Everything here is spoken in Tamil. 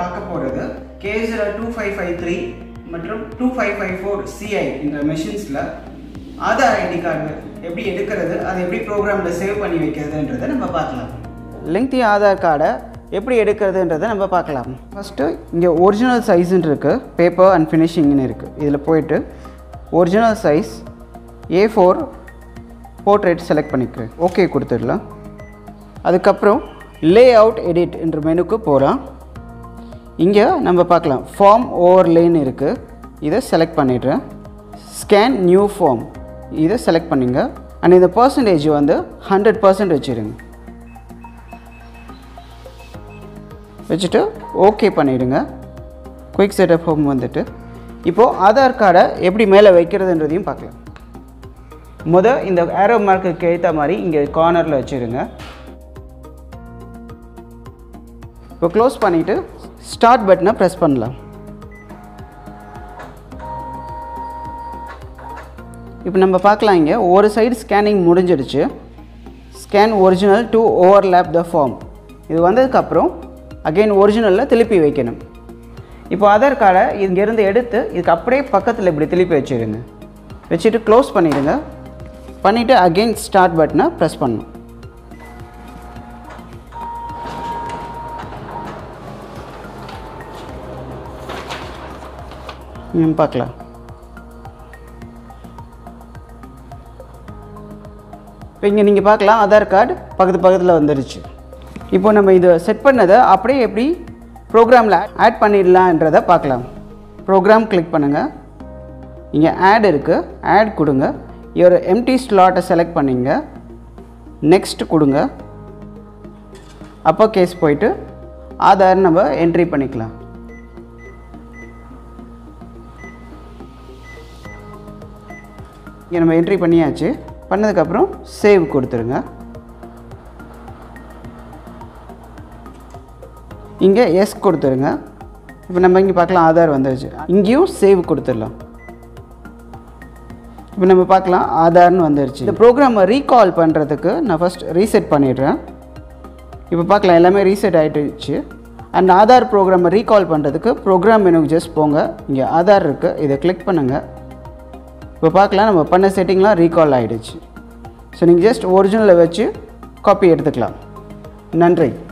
பார்க்க போகிறது கேஜில் டூ ஃபைவ் ஃபைவ் த்ரீ மற்றும் two five five four CI இந்த மெஷின்ஸில் ஆதார் ஐடி கார்டு எப்படி எடுக்கிறது அதை எப்படி ப்ரோக்ராமில் சேவ் பண்ணி வைக்கிறதுன்றதை நம்ம பார்க்கலாம் லெங்க்தி ஆதார் கார்டை எப்படி எடுக்கிறதுன்றதை நம்ம பார்க்கலாம் ஃபஸ்ட்டு இங்கே ஒரிஜினல் சைஸுன்னு இருக்குது பேப்பர் அண்ட் ஃபினிஷிங்னு இருக்குது இதில் போயிட்டு original size A four portrait select பண்ணிக்கிறேன் ஓகே கொடுத்துடலாம் அதுக்கப்புறம் லே அவுட் எடிட் என்ற மெனுக்கு போகலாம் இங்கே நம்ம பார்க்கலாம் ஃபார்ம் ஓவர்லேன்னு இருக்குது இதை செலக்ட் பண்ணிடுறேன் ஸ்கேன் நியூ ஃபார்ம் இதை செலக்ட் பண்ணிங்க அண்ட் இந்த பர்சன்டேஜ் வந்து ஹண்ட்ரட் பர்சன்ட் வச்சுருங்க வச்சுட்டு ஓகே பண்ணிவிடுங்க குயிக் செட்டப் ஹோம் வந்துட்டு இப்போது ஆதார் கார்டை எப்படி மேலே வைக்கிறதுன்றதையும் பார்க்கலாம் முத இந்த ஏரோ மார்க்குக்கு ஏற்ற மாதிரி இங்கே கார்னரில் வச்சுருங்க இப்போ க்ளோஸ் பண்ணிவிட்டு ஸ்டார்ட் பட்டனை ப்ரெஸ் பண்ணலாம் இப்போ நம்ம பார்க்கலாம் இங்கே ஒரு சைடு ஸ்கேனிங் முடிஞ்சிடுச்சு scan original to overlap the form இது வந்ததுக்கப்புறம் அகெயின் ஒரிஜினலில் திருப்பி வைக்கணும் இப்போ ஆதார் கார்டை இங்கேருந்து எடுத்து இதுக்கு அப்படியே பக்கத்தில் இப்படி திருப்பி வச்சுருங்க வச்சுட்டு க்ளோஸ் பண்ணிவிடுங்க பண்ணிவிட்டு அகெயின் ஸ்டார்ட் பட்டனை ப்ரெஸ் பண்ணணும் ம் பார்க்கலாம் இப்போ இங்கே நீங்கள் பார்க்கலாம் ஆதார் கார்டு பக்கத்து பக்கத்தில் வந்துருச்சு இப்போ நம்ம இதை செட் பண்ணதை அப்படியே எப்படி ப்ரோக்ராமில் ஆட் பண்ணிடலான்றதை பார்க்கலாம் ப்ரோக்ராம் கிளிக் பண்ணுங்கள் இங்கே ஆட் இருக்குது ஆட் கொடுங்க ஒரு எம்டி ஸ்லாட்டை செலக்ட் பண்ணிங்க நெக்ஸ்ட் கொடுங்க அப்போ கேஸ் போயிட்டு ஆதார் நம்ம என்ட்ரி பண்ணிக்கலாம் இங்கே நம்ம என்ட்ரி பண்ணியாச்சு பண்ணதுக்கப்புறம் சேவ் கொடுத்துருங்க இங்கே எஸ் கொடுத்துருங்க இப்போ நம்ம இங்கே பார்க்கலாம் ஆதார் வந்துருச்சு இங்கேயும் சேவ் கொடுத்துடலாம் இப்போ நம்ம பார்க்கலாம் ஆதார்னு வந்துருச்சு இந்த ப்ரோக்ராமை ரீகால் பண்ணுறதுக்கு நான் ஃபஸ்ட் ரீசெட் பண்ணிடுறேன் இப்போ பார்க்கலாம் எல்லாமே ரீசெட் ஆகிட்டுச்சு அண்ட் ஆதார் ப்ரோக்ராமை ரீகால் பண்ணுறதுக்கு ப்ரோக்ராம் மெனுக்கு ஜஸ்ட் போங்க இங்கே ஆதார் இருக்குது இதை கிளிக் பண்ணுங்கள் இப்போ பார்க்கலாம் நம்ம பண்ண செட்டிங்லாம் ரீகால் ஆகிடுச்சு ஸோ நீங்கள் ஜஸ்ட் ஒரிஜினலை வச்சு காப்பி எடுத்துக்கலாம் நன்றி